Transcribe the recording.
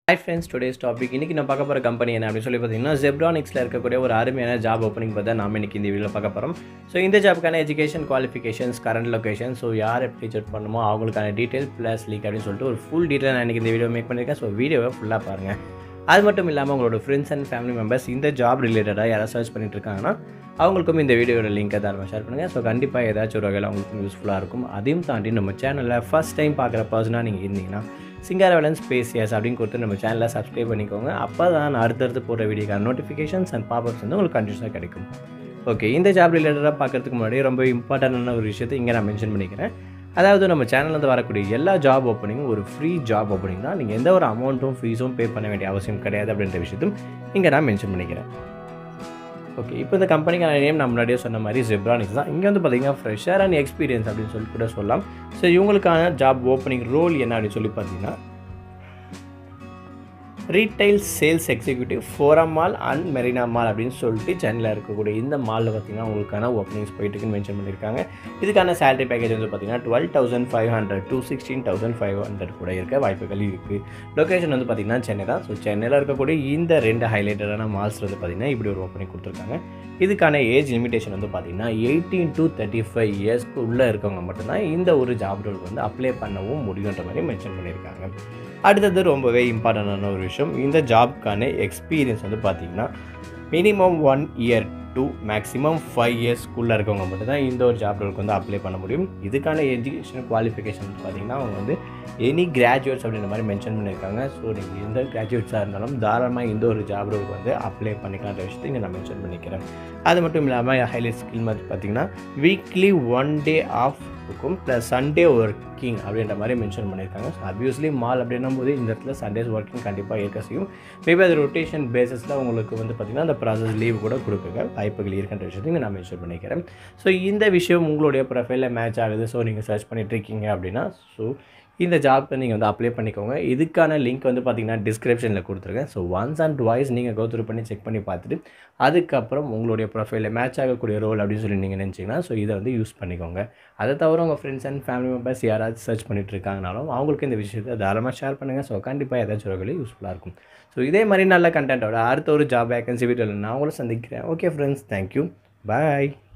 hi friends today's topic இன்றைக்கி நான் பார்க்க போகிற கம்பெனி என்ன அப்படின்னு சொல்லி பார்த்தீங்கன்னா ஜெப்ரானிக்ஸில் இருக்கக்கூடிய ஒரு அருமையான ஜாப் ஓப்பனிங் பார்த்தா நாம இன்னைக்கு இந்த வீடியோவில் பார்க்க போகிறோம் ஸோ இந்த ஜாப்புக்கான education qualifications current location so யார் எப்படி செக் பண்ணுமோ அவங்களுக்கான டீட்டெயில் ப்ளஸ் லீக் அப்படின்னு சொல்லிட்டு ஒரு ஃபுல் டீட்டெயில் நான் இன்றைக்கி இந்த வீடியோ மேக் பண்ணியிருக்கேன் ஸோ வீடியோவை ஃபுல்லாக பாருங்கள் அது மட்டும் இல்லாமல் உங்களோட ஃப்ரெண்ட்ஸ் அண்ட் ஃபேமிலி மெம்பர்ஸ் இந்த ஜாப் ரிலேட்டடாக யாராவது சர்ச் பண்ணிட்டு இருக்காங்கன்னா அவங்களுக்கும் இந்த வீடியோட லிங்கை தான் ஷேர் பண்ணுங்கள் ஸோ கண்டிப்பாக ஏதாச்சும் ஒரு வகையில் அவங்களுக்கும் யூஸ்ஃபுல்லாக இருக்கும் அதையும் தாண்டி நம்ம சேனலில் ஃபஸ்ட் டைம் பார்க்குற பர்சனாக நீங்கள் இருந்தீங்கன்னா சிங்காரவலன் ஸ்பேஸ் எஸ் அப்படின்னு கொடுத்து நம்ம சேனலை சப்ஸ்கிரைப் பண்ணிக்கோங்க அப்போ தான் நான் அடுத்தடுத்து போகிற வீடியோக்கான நோட்டிஃபிகேஷன்ஸ் அண்ட் பாப்அப்ஸ் வந்து உங்களுக்கு கண்டினியூஸாக கிடைக்கும் ஓகே இந்த ஜாப் ரிலேட்டடாக பார்க்கறதுக்கு முன்னாடி ரொம்ப இம்பார்ட்டண்டான ஒரு விஷயத்தை இங்கே நான் மென்ஷன் பண்ணிக்கிறேன் அதாவது நம்ம சேனல்லேருந்து வரக்கூடிய எல்லா ஜாப் ஓப்பனிங்கும் ஒரு ஃப்ரீ ஜாப் ஓப்பனிங் தான் நீங்கள் எந்த ஒரு அமௌண்ட்டும் ஃபீஸும் பே பண்ண வேண்டிய அவசியம் கிடையாது அப்படின்ற விஷயத்தையும் இங்கே நான் மென்ஷன் பண்ணிக்கிறேன் ஓகே இப்போ இந்த கம்பெனிக்கான நேம் நான் முன்னாடியே சொன்ன மாதிரி ஜெப்ரானிக்ஸ் தான் இங்கே வந்து பார்த்தீங்கன்னா ஃப்ரெஷர் அண்ட் எக்ஸ்பீரியன்ஸ் அப்படின்னு சொல்லி கூட சொல்லலாம் ஸோ இவங்களுக்கான ஜாப் ஓப்பனிங் ரோல் என்ன அப்படின்னு சொல்லி பார்த்தீங்கன்னா retail sales executive Forum mall and Marina mall அப்படின்னு சொல்லிட்டு சென்னையில் இருக்கக்கூடிய இந்த மாலில் பார்த்தீங்கன்னா உங்களுக்கான ஓப்பனிங்ஸ் போயிட்டுக்குன்னு மென்ஷன் பண்ணியிருக்காங்க இதுக்கான சேலரி பேக்கேஜ் வந்து பார்த்தீங்கன்னா twelve thousand five hundred to sixteen thousand five hundred கூட இருக்க வாய்ப்புகள் இருக்குது லொக்கேஷன் வந்து பார்த்தீங்கன்னா சென்னை தான் ஸோ சென்னையில் இருக்கக்கூடிய இந்த ரெண்டு ஹைலைட்டடான மால்ஸ் வந்து பார்த்தீங்கன்னா இப்படி ஒரு ஓப்பனிங் கொடுத்துருக்காங்க இதுக்கான ஏஜ் லிமிடேஷன் வந்து பார்த்தீங்கன்னா எயிட்டீன் டு தேர்ட்டி ஃபைவ் இயர்ஸ்க்கு உள்ளே இருக்கவங்க மட்டும்தான் இந்த ஒரு ஜாப் ரோலுக்கு வந்து அப்ளை பண்ணவும் முடியுன்ற மாதிரி மென்ஷன் பண்ணியிருக்காங்க அடுத்தது ரொம்பவே இம்பார்ட்டண்டான ஒரு விஷயம் இந்த ஜாப்க்கான எக்ஸ்பீரியன்ஸ் வந்து பார்த்தீங்கன்னா minimum one year to maximum five இயர்ஸ்க்குள்ளே இருக்கவங்க மட்டும்தான் இந்த ஒரு ஜாப் ரோலுக்கு வந்து அப்ளை பண்ண முடியும் இதுக்கான எஜுகேஷன் குவாலிஃபிகேஷன் வந்து பார்த்தீங்கன்னா அவங்க வந்து எனி கிராஜுவேட்ஸ் அப்படின்ற மாதிரி மென்ஷன் பண்ணியிருக்காங்க ஸோ நீங்கள் எந்த கிராஜுவேட்ஸாக இருந்தாலும் தாராளமாக இந்த ஒரு ஜாப் ரோலுக்கு வந்து அப்ளை பண்ணிக்கலான்ற விஷயத்தை இங்கே நான் மென்ஷன் பண்ணிக்கிறேன் அது மட்டும் இல்லாமல் ஹைலைட் ஸ்கில் மாதிரி பார்த்தீங்கன்னா வீக்லி ஒன் டே ஆஃப் இருக்கும் ப்ளஸ் சண்டே ஒர்க்கிங் அப்படின்ற மாதிரி மென்ஷன் பண்ணியிருக்காங்க ஸோ அப்வியஸ்லி மால் அப்படின்னும் போது இந்த இடத்துல சண்டேஸ் ஒர்க்கிங் கண்டிப்பாக இருக்க செய்யும் மேபி அது ரொட்டேஷன் பேசிஸில் உங்களுக்கு வந்து பார்த்திங்கன்னா அந்த ப்ராசஸ் லீவ் கூட கொடுக்குங்க வாய்ப்புகள் இருக்கின்ற விஷயத்தையும் நான் மென்ஷன் பண்ணிக்கிறேன் ஸோ இந்த விஷயம் உங்களுடைய ப்ரொஃபைலில் மேட்ச் ஆகுது ஸோ நீங்கள் சர்ச் பண்ணிட்டு இருக்கீங்க அப்படின்னா ஸோ இந்த ஜாப்க்கு நீங்கள் வந்து அப்ளை பண்ணிக்கோங்க இதுக்கான லிங்க் வந்து பார்த்தீங்கன்னா டிஸ்கிரிப்ஷனில் கொடுத்துருக்கேன் ஸோ ஒன்ஸ் அண்ட் ட்வைஸ் நீங்கள் கோத்ரூ பண்ணி செக் பண்ணி பார்த்துட்டு அதுக்கப்புறம் உங்களுடைய ப்ரொஃபைலில் மேட்ச் ஆகக்கூடிய ரோல் அப்படின்னு சொல்லி நீங்கள் நினச்சிங்கன்னா ஸோ இதை வந்து யூஸ் பண்ணிக்கோங்க அதை தவிர உங்கள் ஃப்ரெண்ட்ஸ் அண்ட் ஃபேமிலி மெம்பர்ஸ் யாராவது சர்ச் பண்ணிட்டு இருக்காங்கனாலும் அவங்களுக்கு இந்த விஷயத்தை தாராளமாக ஷேர் பண்ணுங்கள் ஸோ கண்டிப்பாக ஏதாச்சும் ஒரு யூஸ்ஃபுல்லாக இருக்கும் ஸோ இதே மாதிரி நல்ல கண்டென்ட்டோட அடுத்த ஒரு ஜாப் வேகன்சி வீடியோவில் நான் உங்களை சந்திக்கிறேன் ஓகே ஃப்ரெண்ட்ஸ் தேங்க்யூ பாய்